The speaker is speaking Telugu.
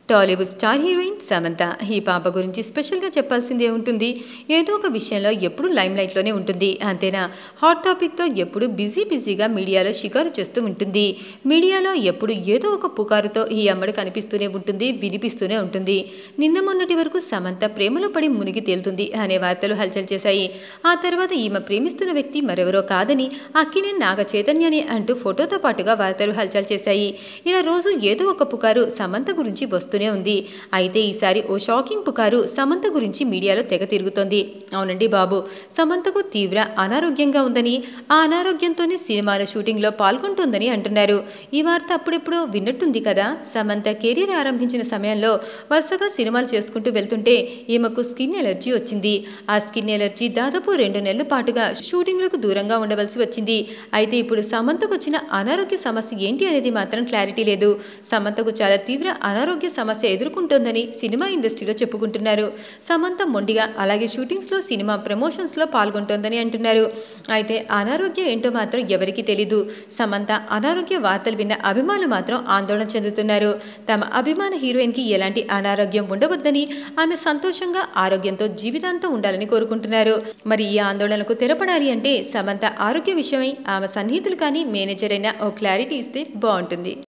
టాలీవుడ్ స్టార్ హీరోయిన్ సమంత ఈ పాప గురించి స్పెషల్గా చెప్పాల్సిందే ఉంటుంది ఏదో ఒక విషయంలో ఎప్పుడు లైమ్ లైట్లోనే ఉంటుంది అంతేనా హాట్ టాపిక్తో ఎప్పుడు బిజీ బిజీగా మీడియాలో షికారు చేస్తూ ఉంటుంది మీడియాలో ఎప్పుడు ఏదో ఒక పుకారుతో ఈ అమ్మడు కనిపిస్తూనే ఉంటుంది వినిపిస్తూనే ఉంటుంది నిన్న మొన్నటి వరకు సమంత ప్రేమలో పడి మునిగి తేలుతుంది అనే వార్తలు హల్చల్ చేశాయి ఆ తర్వాత ఈమె ప్రేమిస్తున్న వ్యక్తి మరెవరో కాదని అక్కినే నాగ చైతన్యని అంటూ ఫోటోతో పాటుగా వార్తలు హల్చల్ చేశాయి ఇలా రోజు ఏదో ఒక పుకారు సమంత గురించి వస్తూనే ఉంది అయితే ఈసారి ఓ షాకింగ్ పుకారు సమంత గురించి మీడియాలో తెగ తిరుగుతోంది అవునండి బాబు సమంతకు తీవ్ర అనారోగ్యంగా ఉందని ఆ అనారోగ్యంతోనే సినిమాల షూటింగ్లో పాల్గొంటుందని అంటున్నారు ఈ వార్త అప్పుడెప్పుడో విన్నట్టుంది కదా సమంత కెరీర్ ఆరంభించిన సమయంలో వరుసగా సినిమాలు చేసుకుంటూ వెళ్తుంటే ఈమెకు స్కిన్ ఎలర్జీ వచ్చింది ఆ స్కిన్ ఎలర్జీ దాదాపు రెండు నెలల పాటుగా షూటింగ్లకు దూరంగా ఉండవలసి వచ్చింది అయితే ఇప్పుడు సమంతకు వచ్చిన అనారోగ్య సమస్య ఏంటి అనేది మాత్రం క్లారిటీ లేదు సమంతకు చాలా తీవ్ర అనారోగ్య సమస్య ఎదుర్కొంటోందని సినిమా ఇండస్ట్రీలో చెప్పుకుంటున్నారు సమంత మొండిగా అలాగే షూటింగ్స్లో సినిమా ప్రమోషన్స్లో పాల్గొంటోందని అంటున్నారు అయితే అనారోగ్యం ఏంటో మాత్రం ఎవరికీ తెలీదు సమంత అనారోగ్య వార్తలు విన్న అభిమానులు మాత్రం ఆందోళన చెందుతున్నారు తమ అభిమాన హీరోయిన్కి ఎలాంటి అనారోగ్యం ఉండవద్దని ఆమె సంతోషంగా ఆరోగ్యంతో జీవితాంతం ఉండాలని కోరుకుంటున్నారు మరి ఈ ఆందోళనకు తెరపడాలి అంటే సమంత ఆరోగ్య విషయమై ఆమె సన్నిహితులు కానీ మేనేజర్ అయినా ఓ క్లారిటీ ఇస్తే బాగుంటుంది